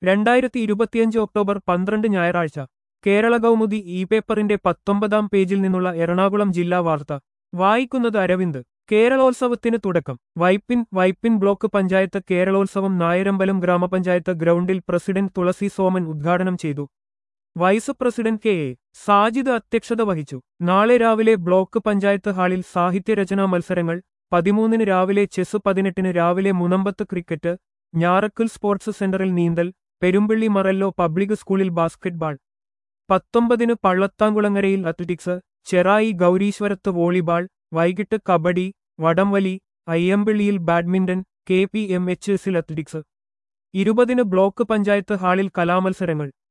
രണ്ടായിരത്തി ഇരുപത്തിയഞ്ച് ഒക്ടോബർ പന്ത്രണ്ട് ഞായറാഴ്ച കേരള കൗമുദി ഇ പേപ്പറിന്റെ പത്തൊമ്പതാം പേജിൽ നിന്നുള്ള എറണാകുളം ജില്ലാ വാർത്ത വായിക്കുന്നത് അരവിന്ദ് കേരളോത്സവത്തിന് തുടക്കം വൈപ്പിൻ വൈപ്പിൻ ബ്ലോക്ക് പഞ്ചായത്ത് കേരളോത്സവം നായരമ്പലം ഗ്രാമപഞ്ചായത്ത് ഗ്രൗണ്ടിൽ പ്രസിഡന്റ് തുളസി സോമൻ ഉദ്ഘാടനം ചെയ്തു vice president K A Sajid അധ്യക്ഷത വഹിച്ചു നാളെ രാവിലെ ബ്ലോക്ക് പഞ്ചായത്ത് ഹാളിൽ സാഹിത്യരചനാ മത്സരങ്ങൾ പതിമൂന്നിന് രാവിലെ ചെസ് പതിനെട്ടിന് രാവിലെ മുനമ്പത്ത് ക്രിക്കറ്റ് ഞാറക്കൽ സ്പോർട്സ് സെന്ററിൽ നീന്തൽ പെരുമ്പള്ളി മറല്ലോ പബ്ലിക് സ്കൂളിൽ ബാസ്കറ്റ്ബാൾ പത്തൊമ്പതിന് പള്ളത്താങ്കുളങ്ങരയിൽ അത്ലറ്റിക്സ് ചെറായി ഗൗരീശ്വരത്ത് വോളിബാൾ വൈകിട്ട് കബഡി വടംവലി അയ്യമ്പള്ളിയിൽ badminton K P M H എസിൽ അത്ലറ്റിക്സ് ഇരുപതിന് ബ്ലോക്ക് പഞ്ചായത്ത് ഹാളിൽ കലാമത്സരങ്ങൾ